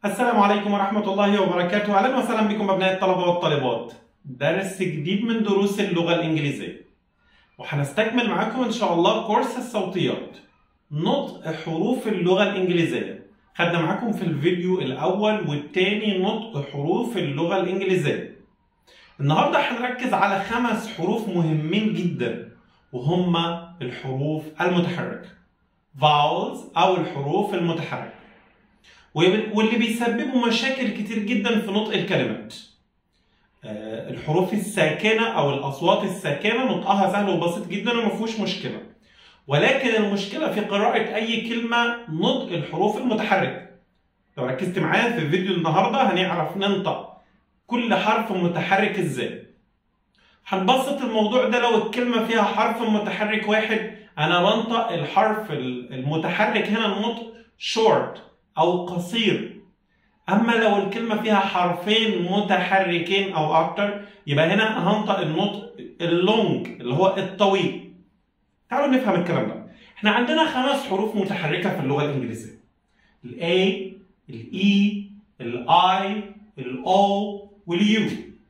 السلام عليكم ورحمة الله وبركاته أهلا وسهلا بكم أبناء الطلبة والطالبات درس جديد من دروس اللغة الإنجليزية وهنستكمل معاكم إن شاء الله كورس الصوتيات نطق حروف اللغة الإنجليزية خدنا معاكم في الفيديو الأول والتاني نطق حروف اللغة الإنجليزية النهاردة هنركز على خمس حروف مهمين جدا وهما الحروف المتحركة vowels أو الحروف المتحركة واللي بيسببوا مشاكل كتير جدا في نطق الكلمات آه، الحروف الساكنة أو الأصوات الساكنة نطقها سهل وبسيط جدا وما فيهوش مشكلة ولكن المشكلة في قراءة أي كلمة نطق الحروف المتحركة لو ركزت معايا في فيديو النهاردة هنعرف ننطق كل حرف متحرك ازاي هنبسط الموضوع ده لو الكلمة فيها حرف متحرك واحد أنا بنطق الحرف المتحرك هنا النطق short أو قصير أما لو الكلمة فيها حرفين متحركين أو أكتر يبقى هنا هنطق النطق اللونج اللي هو الطويل تعالوا نفهم الكلام ده احنا عندنا خمس حروف متحركة في اللغة الإنجليزية ال A ال E ال I ال O واليو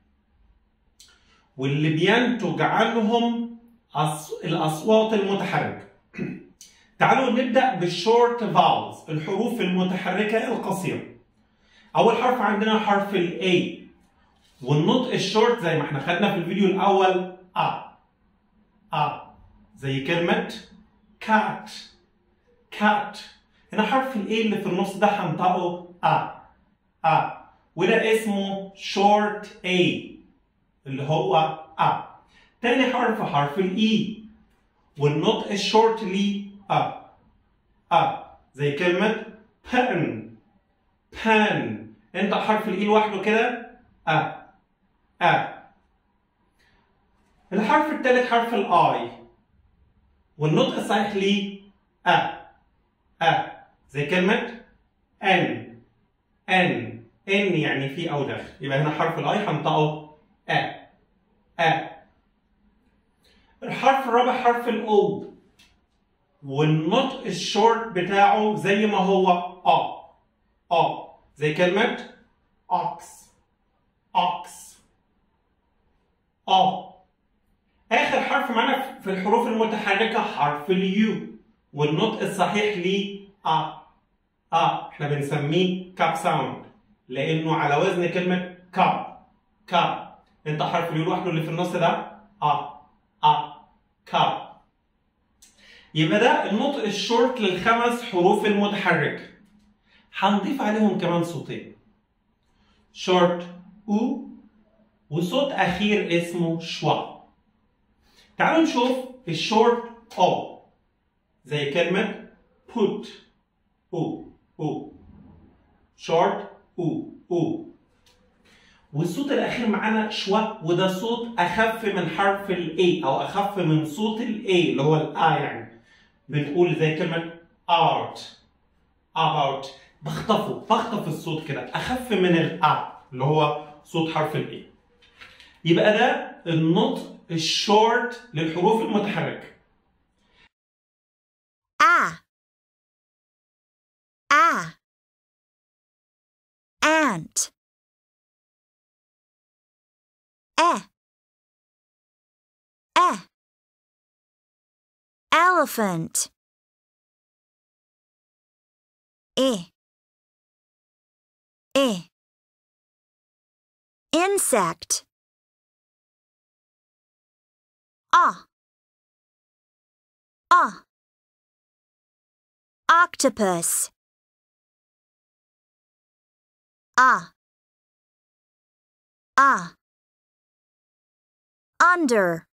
واللي بينتج عنهم الأصوات المتحركة تعالوا نبدأ بالشورت فاولز الحروف المتحركة القصيرة أول حرف عندنا حرف ال A والنطق الشورت زي ما احنا خدنا في الفيديو الأول أ أ زي كلمة cat cat هنا حرف ال A اللي في النص ده هنطقه أ أ وده اسمه short A اللي هو أ تاني حرف حرف ال E والنطق الشورت ليه أ أ زي كلمة pen pen انت حرف الاي لوحده كده أ أ الحرف الثالث حرف الاي والنطق الصحيح ليه أ أ زي كلمة ان ان ان يعني في او داخل يبقى هنا حرف الاي هنطقه أ أ الحرف الرابع حرف الاو والنطق الشورت بتاعه زي ما هو اه اه زي كلمة ox ox اه آخر حرف معانا في الحروف المتحركة حرف اليو والنطق الصحيح ليه اه اه احنا بنسميه كاب ساوند لأنه على وزن كلمة كاب كاب انت حرف اليو لوحده اللي في النص ده اه اه كاب يبقى ده النطق الشورت للخمس حروف المتحركة هنضيف عليهم كمان صوتين شورت او وصوت أخير اسمه شوا تعالوا نشوف الشورت او زي كلمة put او او شورت او او والصوت الأخير معانا شوا وده صوت أخف من حرف ال A أو أخف من صوت ال A اللي هو ال A يعني بنقول زي كلمة out about بخطفه بخطف الصوت كده أخف من ال A اللي هو صوت حرف ال A يبقى ده النطق الشورت للحروف المتحركة a a ant e e elephant e e insect ah ah octopus ah ah under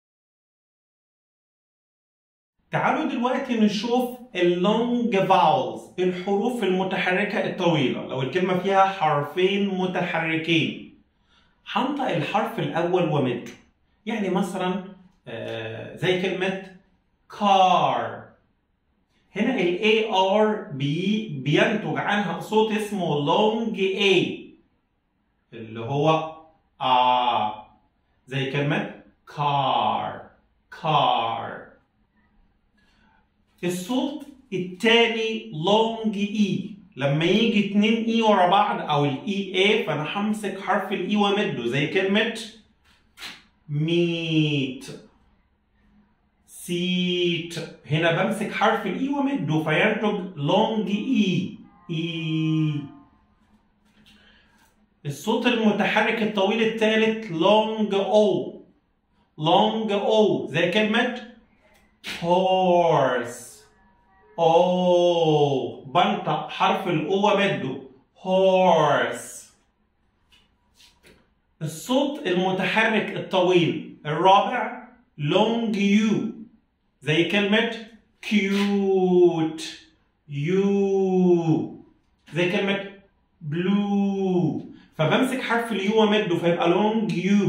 تعالوا دلوقتي نشوف اللونج فاولز الحروف المتحركة الطويلة لو الكلمة فيها حرفين متحركين هنطق الحرف الأول ومده يعني مثلا آه، زي كلمة car هنا ال AR بي بينتج عنها صوت اسمه long A اللي هو آ زي كلمة car car الصوت التاني long E لما يجي اتنين اي ورا بعض او الاي اي فانا همسك حرف الاي وامده زي كلمة ميت سيت هنا بمسك حرف الاي وامده فينتج لونج اي اي الصوت المتحرك الطويل الثالث لونج او لونج او زي كلمة horse او بنطق حرف الاو ومده horse الصوت المتحرك الطويل الرابع long u زي كلمة cute you زي كلمة blue فبمسك حرف اليو ومده فيبقى long u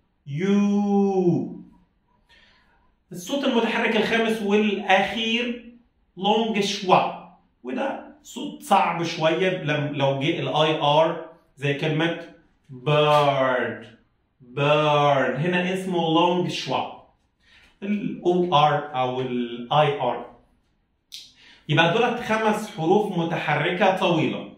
you الصوت المتحرك الخامس والأخير لونج شوا وده صوت صعب شوية لم- لو جه الاي ار زي كلمة bird bird هنا اسمه لونج شوا الاو ار او الاي ار يبقى دولت خمس حروف متحركة طويلة